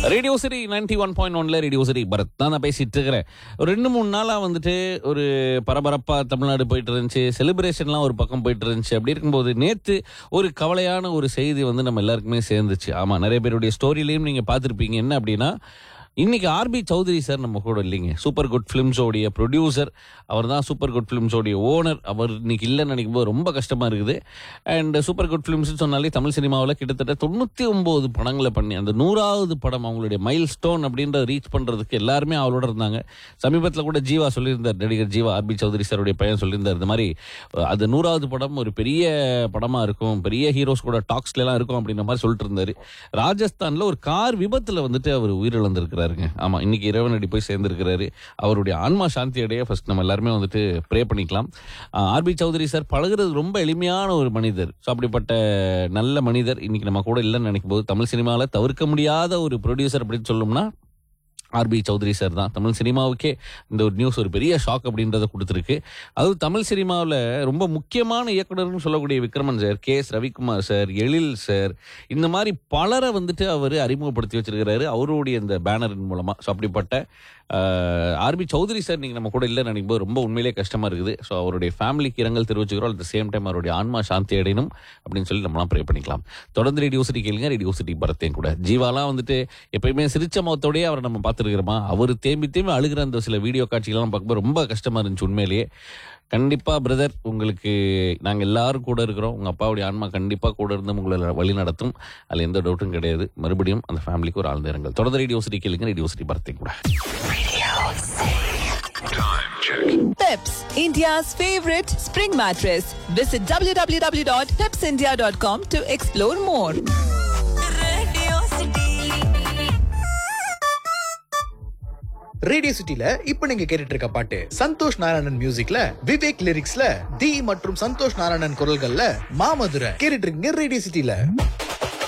Radio city ninety one point ஒன்ல radio city Bharath தான் நான் பேசிட்டு இருக்கிறேன் ஒரு ரெண்டு மூணு நாளாக வந்துட்டு ஒரு பரபரப்பா தமிழ்நாடு போயிட்டு இருந்துச்சு செலிப்ரேஷன்லாம் ஒரு பக்கம் போயிட்டு இருந்துச்சு அப்படி இருக்கும்போது நேத்து ஒரு கவலையான ஒரு செய்தி வந்து நம்ம எல்லாருக்குமே சேர்ந்துச்சு ஆமா நிறைய பேருடைய ஸ்டோரியிலையும் நீங்க பார்த்துருப்பீங்க என்ன அப்படின்னா இன்னைக்கு ஆர்பி சௌத்ரி சார் நம்ம கூட இல்லைங்க சூப்பர் குட் ஃபிலிம்ஸோடைய ப்ரொடியூசர் அவர் தான் சூப்பர் குட் ஃபிலிம்ஸோடைய ஓனர் அவர் இன்னைக்கு இல்லைன்னு நினைக்கும் போது ரொம்ப கஷ்டமா இருக்குது அண்ட் சூப்பர் குட் ஃபிலிம்ஸ் சொன்னாலே தமிழ் சினிமாவில் கிட்டத்தட்ட தொண்ணூற்றி ஒம்பது படங்களை பண்ணி அந்த நூறாவது படம் அவங்களுடைய மைல் ஸ்டோன் அப்படின்றத ரீச் பண்ணுறதுக்கு எல்லாருமே அவளோட இருந்தாங்க சமீபத்தில் கூட ஜீவா சொல்லியிருந்தார் நடிகர் ஜீவா ஆர்பி சௌத்ரி சாருடைய பையன் சொல்லியிருந்தார் இந்த மாதிரி அஹ், அது நூறாவது படம் ஒரு பெரிய படமாக இருக்கும் பெரிய ஹீரோஸ் கூட டாக்ஸ்லாம் இருக்கும் அப்படின்ற மாதிரி சொல்லிட்டு இருந்தாரு ராஜஸ்தானில் ஒரு கார் விபத்தில் வந்துட்டு அவர் உயிரிழந்திருக்கிறாருங்க ஆமாம் இன்னைக்கு இறைவனடி போய் சேர்ந்திருக்கிறாரு அவருடைய ஆன்மா சாந்தி அடைய ஃபர்ஸ்ட் நம்ம எல்லாருமே வந்துட்டு ப்ரே பண்ணிக்கலாம் ஆர்பி சௌத்ரி சார் பழகுறது ரொம்ப எளிமையான ஒரு மனிதர் ஸோ அப்படிப்பட்ட நல்ல மனிதர் இன்னைக்கு நம்ம கூட இல்லைன்னு நினைக்கும் போது தமிழ் சினிமாவில் தவிர்க்க முடியாத ஒரு ப்ரொடியூசர் அப்படின்னு சொல்லணும்னா ஆர்பி சௌத்ரி சார் தான் தமிழ் சினிமாவுக்கே இந்த ஒரு நியூஸ் ஒரு பெரிய ஷாக் அப்படின்றத கொடுத்துருக்கு அதுவும் தமிழ் சினிமாவில் ரொம்ப முக்கியமான இயக்குனர்னு சொல்லக்கூடிய Vikraman sir K S Ravikumar sir Ezhil sir இந்த மாதிரி பலரை வந்துட்டு அவர் அறிமுகப்படுத்தி வச்சிருக்கிறாரு அவருடைய இந்த பேனரின் மூலமாக ஸோ அப்படிப்பட்ட ஆர்பி சௌத்ரி சார் நீங்கள் நம்ம கூட இல்லைன்னு நினைக்கும் போது ரொம்ப உண்மையிலே கஷ்டமாக இருக்குது ஸோ அவருடைய ஃபேமிலிக்கு இரங்கல் தெரிவிச்சுக்கிறோம் அட் த சேம் டைம் அவருடைய ஆன்மா சாந்தி அடையணும் அப்படின்னு சொல்லி நம்மளாம் ப்ரே பண்ணிக்கலாம் தொடர்ந்து ரேடியோ சிட்டி கேளுங்க ரேடியோ சிட்டி பரத்தையும் கூட ஜீவாலாம் வந்துட்டு எப்பயுமே சிரிச்ச முகத்தோடயே அவரை நம்ம பார்த்துருக்கிறோமா அவர் தேம்பி தேம்பி அழுகிற அந்த சில வீடியோ காட்சிகள்லாம் பார்க்கும்போது ரொம்ப கஷ்டமா இருந்துச்சு உண்மையிலேயே கண்டிப்பா பிரதர் உங்களுக்கு நாங்க எல்லாரும் கூட இருக்கிறோம் உங்க அப்பாவுடைய ஆன்மா கண்டிப்பா கூட இருந்து உங்களை வழி நடத்தும் அதுல எந்த டவுட்டும் கிடையாது மறுபடியும் அந்த ஃபேமிலிக்கு ஒரு ஆழ்ந்த இரங்கல் தொடர்ந்து ரேடியோ சிட்டி கேளுங்க ரேடியோ சிட்டி பரத்தையும் கூட Peps, India's favorite spring mattress. Visit www.pepsindia.com to explore more. Radio சிட்டில இப்ப நீங்க கேட்டுட்டு இருக்க பாட்டு சந்தோஷ் நாராயணன் மியூசிக்ல விவேக் லிரிக்ஸ்ல தி மற்றும் சந்தோஷ் நாராயணன் குரல்கள்ல மாமதுரை கேட்டுட்டு இருக்கீங்க ரேடியோ சிட்டில